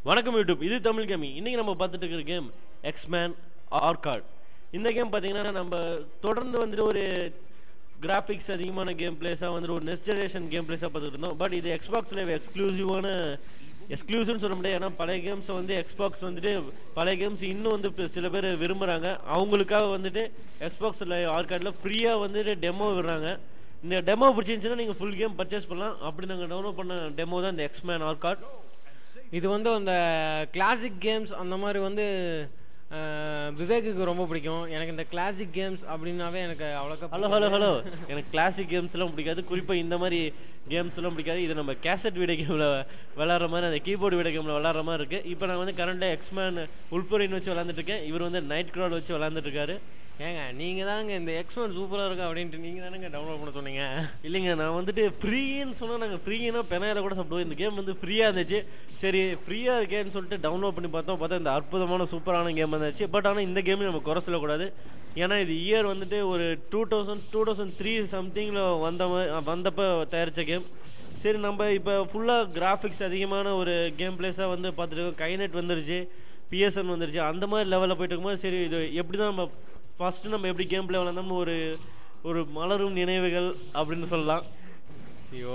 வணக்கம் யூடியூப் இது தமிழ் கேமி இன்னைக்கு நம்ம பார்த்துட்டு இருக்கிற கேம் எக்ஸ்மேன் ஆர்கார்ட் இந்த கேம் பார்த்தீங்கன்னா நம்ம தொடர்ந்து வந்துட்டு ஒரு கிராஃபிக்ஸ் அதிகமான கேம் பிளேஸாக வந்துட்டு ஒரு நெக்ஸ்ட் ஜெனரேஷன் கேம் பிளேஸாக பார்த்துட்டு இருந்தோம் பட் இது எக்ஸ்பாக்ஸ் லைவ் எக்ஸ்க்ளூசிவான எக்ஸ்க்ளூசிவ்னு சொல்ல முடியாது ஏன்னா பழைய கேம்ஸை வந்து எக்ஸ்பாக்ஸ் வந்துட்டு பழைய கேம்ஸ் இன்னும் வந்து இப்ப சில பேர் விரும்புகிறாங்க அவங்களுக்காக வந்துட்டு எக்ஸ்பாக்ஸ் லைவ் ஆர்கார்டில் ஃப்ரீயாக வந்துட்டு டெமோ விடுறாங்க இந்த டெமோ பிடிச்சிருந்துச்சுன்னா நீங்கள் ஃபுல் கேம் பர்ச்சேஸ் பண்ணலாம் அப்படி நாங்கள் டவுன்லோட் பண்ண டெமோ தான் இந்த எக்ஸ்மேன் ஆர்கார்ட் இது வந்து அந்த கிளாசிக் கேம்ஸ் அந்த மாதிரி வந்து அஹ், விவேக்குக்கு ரொம்ப பிடிக்கும் எனக்கு இந்த கிளாசிக் கேம்ஸ் அப்படின்னாவே எனக்கு அவ்வளோக்கா ஹலோ ஹலோ ஹலோ எனக்கு கிளாசிக் கேம்ஸ்லாம் பிடிக்காது குறிப்பாக இந்த மாதிரி கேம்ஸ்லாம் பிடிக்காது இது நம்ம கேசட் வீடியோ கேமில் விளாட்ற மாதிரி அந்த கீபோர்டு வீடியோ கேமில் விளாட்ற மாதிரி இருக்குது இப்போ நான் வந்து கரண்ட்டாக எக்ஸ்மேன் உள்பொரின் வச்சு விளாண்டுட்டு இருக்கேன் இவர் வந்து நைட் க்ரௌட் வச்சு விளாண்டுட்டு இருக்காரு ஏங்க நீங்கள் தானங்க இந்த எக்ஸ்போன் சூப்பராக இருக்கும் அப்படின்ட்டு நீங்கள் தானங்க டவுன்லோட் பண்ண சொன்னீங்க இல்லைங்க நான் வந்துட்டு ஃப்ரீன்னு சொன்னால் நாங்கள் ஃப்ரீனா பெனாயில கூட சாப்பிடுவோம் இந்த கேம் வந்து ஃப்ரீயாக இருந்துச்சு சரி ஃப்ரீயாக இருக்கேன்னு சொல்லிட்டு டவுன்லோட் பண்ணி பார்த்தோம் பார்த்தா இந்த அற்புதமான சூப்பரான கேம் இருந்துச்சு பட் ஆனால் இந்த கேம் நம்ம குறை சொல்லக்கூடாது ஏன்னா இது இயர் வந்துட்டு ஒரு two thousand two thousand three சம்திங்கில் வந்த மாதிரி வந்தப்போ தயாரித்த கேம் சரி நம்ம இப்போ ஃபுல்லாக கிராஃபிக்ஸ் அதிகமான ஒரு கேம் பிளேஸாக வந்து பார்த்துட்டு இருக்கோம் கைநெட் வந்துருச்சு பிஎஸ்என் வந்துருச்சு அந்த மாதிரி லெவலில் போயிட்டு இருக்கும்போது சரி இது எப்படி தான் நம்ம ஃபஸ்ட்டு நம்ம எப்படி கேம் பிளே விளாண்டோம்னு ஒரு ஒரு மலரும் நினைவுகள் அப்படின்னு சொல்லலாம் ஐயோ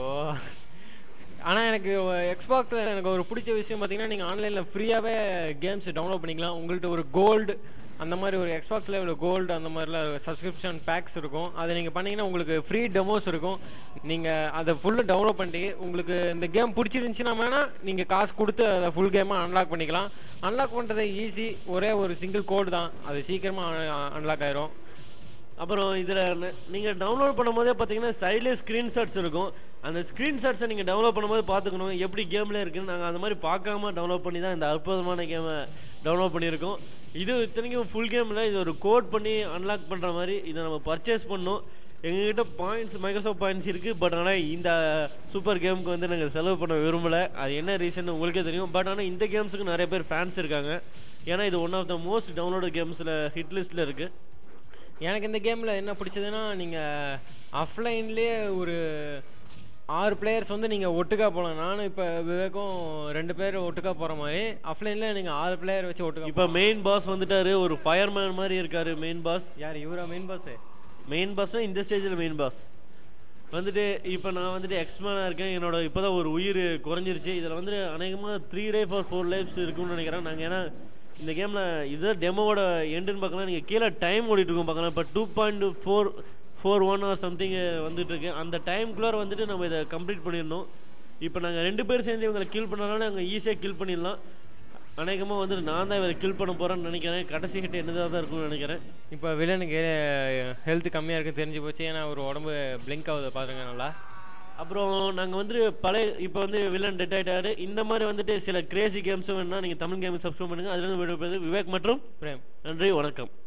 ஆனால் எனக்கு எக்ஸ்பாக்ஸில் எனக்கு ஒரு பிடிச்ச விஷயம் பார்த்தீங்கன்னா நீங்கள் ஆன்லைனில் ஃப்ரீயாகவே கேம்ஸ் டவுன்லோட் பண்ணிக்கலாம் உங்கள்கிட்ட ஒரு கோல்டு அந்த மாதிரி ஒரு எக்ஸ்பாக்ஸ் லெவலில் கோல்டு அந்த மாதிரிலாம் சப்ஸ்கிரிப்ஷன் பேக்ஸ் இருக்கும் அதை நீங்கள் பண்ணீங்கன்னா உங்களுக்கு ஃப்ரீ டெமோஸ் இருக்கும் நீங்கள் அதை ஃபுல்லாக டவுன்லோட் பண்ணிட்டு உங்களுக்கு இந்த கேம் பிடிச்சிருந்துச்சின்னா வேணால் நீங்கள் காசு கொடுத்து அதை ஃபுல் கேமாக அன்லாக் பண்ணிக்கலாம் அன்லாக் பண்ணுறது ஈஸி ஒரே ஒரு சிங்கிள் கோடு தான் அது சீக்கிரமாக அன்லாக் ஆயிரும் அப்புறம் இதில் நீங்கள் டவுன்லோட் பண்ணும்போதே பார்த்தீங்கன்னா சைட்லேயே ஸ்க்ரீன்ஷாட்ஸ் இருக்கும் அந்த ஸ்க்ரீன்ஷாட்ஸை நீங்கள் டவுன்லோட் பண்ணும்போது பார்த்துக்கணும் எப்படி கேமில் இருக்குன்னு நாங்கள் அந்த மாதிரி பார்க்காம டவுன்லோட் பண்ணி தான் இந்த அற்புதமான கேமை டவுன்லோட் பண்ணியிருக்கோம் இது இத்தனைக்கும் ஃபுல் கேமில் இது ஒரு கோட் பண்ணி அன்லாக் பண்ணுற மாதிரி இதை நம்ம பர்ச்சேஸ் பண்ணோம் எங்ககிட்ட பாயிண்ட்ஸ் மைக்ரோசாஃப்ட் பாயிண்ட்ஸ் இருக்குது பட் ஆனால் இந்த சூப்பர் கேமுக்கு வந்து நாங்கள் செலவு பண்ண விரும்பலை அது என்ன ரீசன் உங்களுக்கே தெரியும் பட் ஆனால் இந்த கேம்ஸுக்கு நிறைய பேர் ஃபேன்ஸ் இருக்காங்க ஏன்னா இது one of the most download கேம்ஸில் ஹிட் லிஸ்ட்டில் இருக்குது எனக்கு இந்த கேமில் என்ன பிடிச்சதுன்னா நீங்கள் ஆஃப்லைன்லேயே ஒரு ஆறு பிளேயர்ஸ் வந்து நீங்கள் ஒட்டுக்கா போகலாம் நானும் இப்போ விவேக்கும் ரெண்டு பேர் ஒட்டுக்கா போகிற மாதிரி ஆஃப்லைனில் நீங்கள் ஆறு பிளேயர் வச்சு ஒட்டுக்கா இப்போ மெயின் பாஸ் வந்துட்டாரு ஒரு ஃபயர்மேன் மாதிரி இருக்காரு மெயின் பாஸ் யார் இவரா மெயின் பாஸு மெயின் பாஸ்னா இந்த ஸ்டேஜில் மெயின் பாஸ் வந்துட்டு இப்போ நான் வந்துட்டு எக்ஸ்மேனாக இருக்கேன் என்னோட இப்போ தான் ஒரு உயிர் குறைஞ்சிருச்சு இதில் வந்துட்டு அநேகமாக three day for four lifes இருக்கும்னு நினைக்கிறேன் நாங்கள் ஏன்னா இந்த கேமில் இதுதான் டெமோவோட எண்டுன்னு பார்க்கலாம் நீங்கள் கீழே டைம் ஓடிட்டு இருக்கோம் பார்க்கலாம் இப்போ two point four four one or something வந்துட்டு இருக்கு அந்த டைம்குள்ளார வந்துட்டு நம்ம இதை கம்ப்ளீட் பண்ணிடணும் இப்போ நாங்கள் ரெண்டு பேர் சேர்ந்து இவங்களை கில் பண்ணனால நாங்கள் ஈஸியாக கில் பண்ணிடலாம் அநேகமாக வந்துட்டு நான் தான் இவரை கில் பண்ண போகிறேன்னு நினைக்கிறேன் கடைசி ஹிட் என்னதாக தான் இருக்கும்னு நினைக்கிறேன் இப்போ வில்லனுக்கு ஹெல்த் கம்மியாக இருக்குன்னு தெரிஞ்சு போச்சு ஏன்னா ஒரு உடம்பு பிளிங்க் ஆகுது பாருங்க நல்லா அப்புறம் நாங்கள் வந்துட்டு பழைய இப்போ வந்து வில்லன் டெட் ஆகிட்டாரு இந்த மாதிரி வந்துட்டு சில கிரேசி கேம்ஸும் வேணும்னா நீங்கள் தமிழ் கேம் சப்ஸ்கிரைப் பண்ணுங்கள் அதுலேருந்து விடுவது விவேக் மற்றும் பிரேம் நன்றி வணக்கம்